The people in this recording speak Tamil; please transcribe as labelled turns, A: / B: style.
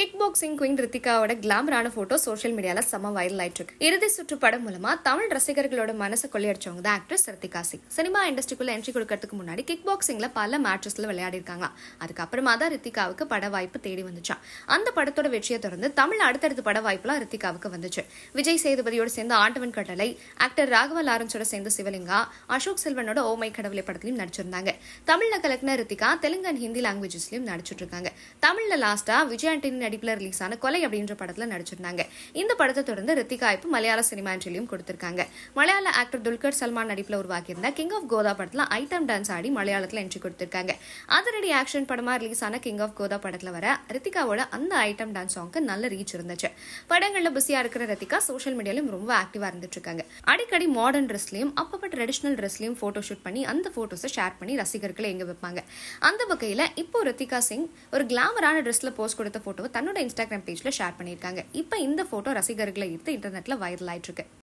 A: கிக் பாக்ஸிங் குயின் ரித்திகாவோட கிளாமரான போட்டோ சோஷியல் மீடியால செம வைரல் ஆயிட்டு இருக்கு இறுதி சுற்று படம் மூலமா தமிழ் ரசிகர்களோட மனசை கொள்ளையடிச்சவங்க தான் ஆக்ட்ரஸ் ரித்திகா சிங் சினிமா இண்டஸ்ட்ரிக்குள்ள என்ட்ரி கொடுக்கறதுக்கு முன்னாடி கிக் பாக்ஸிங்ல பல மேட்சஸ்ல விளையாடி இருக்காங்க அதுக்கப்புறமா தான் ரித்திகாவுக்கு பட வாய்ப்பு தேடி வந்துச்சான் அந்த படத்தோட வெற்றியை தொடர்ந்து தமிழ் அடுத்தடுத்து பட வாய்ப்புலாம் ரித்திகாவுக்கு வந்துச்சு விஜய் சேதுபதியோட சேர்ந்து ஆண்டவன் கட்டளை ஆக்டர் ராகவ லாரன்ஸோட சேர்ந்து சிவலிங்கா அசோக் செல்வனோட ஓமை கடவுளை படத்திலையும் நடிச்சிருந்தாங்க தமிழ்ல கலக்கின ரித்திகா தெலுங்கு அண்ட் ஹிந்தி லாங்குவேஜஸ்லயும் நடிச்சிட்டு இருக்காங்க தமிழ்ல லாஸ்டா விஜய் ஆண்டனி நடிப்புல ரிலீஸ் ஆன கொலை அப்படின்ற படத்துல நடிச்சிருந்தாங்க இந்த படத்தை தொடர்ந்து ரித்திகா இப்போ மலையாள சினிமா என்ட்ரிலையும் கொடுத்திருக்காங்க மலையாள ஆக்டர் துல்கர் சல்மான் நடிப்புல உருவாக்கியிருந்த கிங் ஆஃப் கோதா படத்துல ஐட்டம் டான்ஸ் ஆடி மலையாளத்துல என்ட்ரி கொடுத்திருக்காங்க அதிரடி ஆக்ஷன் படமா ரிலீஸ் ஆன கிங் ஆஃப் கோதா படத்துல வர ரித்திகாவோட அந்த ஐட்டம் டான்ஸ் சாங்க்கு நல்ல ரீச் இருந்துச்சு படங்கள்ல பிஸியா இருக்கிற ரித்திகா சோஷியல் மீடியாலையும் ரொம்ப ஆக்டிவா இருந்துட்டு இருக்காங்க அடிக்கடி மாடர்ன் ட்ரெஸ்லயும் அப்பப்ப ட்ரெடிஷனல் ட்ரெஸ்லயும் போட்டோ ஷூட் பண்ணி அந்த போட்டோஸை ஷேர் பண்ணி ரசிகர்களை எங்க வைப்பாங்க அந்த வகையில இப்போ ரித்திகா சிங் ஒரு கிளாமரான ட்ரெஸ்ல போஸ்ட் கொடுத்த போட்டோவை தன்னோட இன்ஸ்டாகிராம் பேஜ்ல ஷேர் பண்ணியிருக்காங்க இப்போ இந்த போட்டோ ரசிகர்களை ஈர்த்து இன்டர்நெட்ல வைரல் ஆயிட்டு இருக்கு